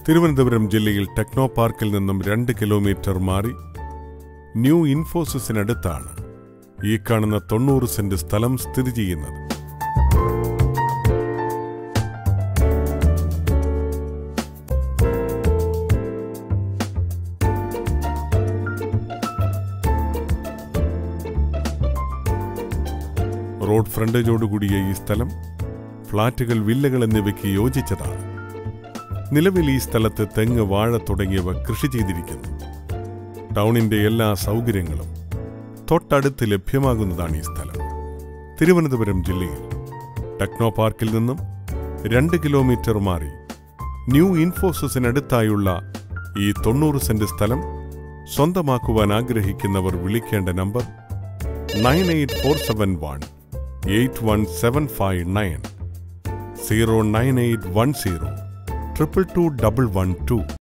തിരുവനന്തപുരം ജില്ലയിൽ ടെക്നോ പാർക്കിൽ നിന്നും രണ്ട് കിലോമീറ്റർ മാറി ന്യൂ ഇൻഫോസിസിനടുത്താണ് ഈ കാണുന്ന തൊണ്ണൂറ് സെന്റ് സ്ഥലം സ്ഥിതി ചെയ്യുന്നത് റോഡ് ഫ്രണ്ടേജോടുകൂടിയ ഈ സ്ഥലം ഫ്ളാറ്റുകൾ വില്ലകൾ എന്നിവയ്ക്ക് യോജിച്ചതാണ് നിലവിൽ ഈ സ്ഥലത്ത് തെങ്ങ് വാഴ തുടങ്ങിയവ കൃഷി ചെയ്തിരിക്കുന്നു ടൗണിന്റെ എല്ലാ സൗകര്യങ്ങളും തൊട്ടടുത്ത് ലഭ്യമാകുന്നതാണ് ഈ സ്ഥലം തിരുവനന്തപുരം ജില്ലയിൽ ടെക്നോ പാർക്കിൽ നിന്നും രണ്ട് കിലോമീറ്റർ മാറി ന്യൂ ഇൻഫോസിസിനടുത്തായുള്ള ഈ തൊണ്ണൂറ് സെന്റ് സ്ഥലം സ്വന്തമാക്കുവാൻ ആഗ്രഹിക്കുന്നവർ വിളിക്കേണ്ട number nine eight four seven one eight one seven five nine zero nine eight one zero triple two double one to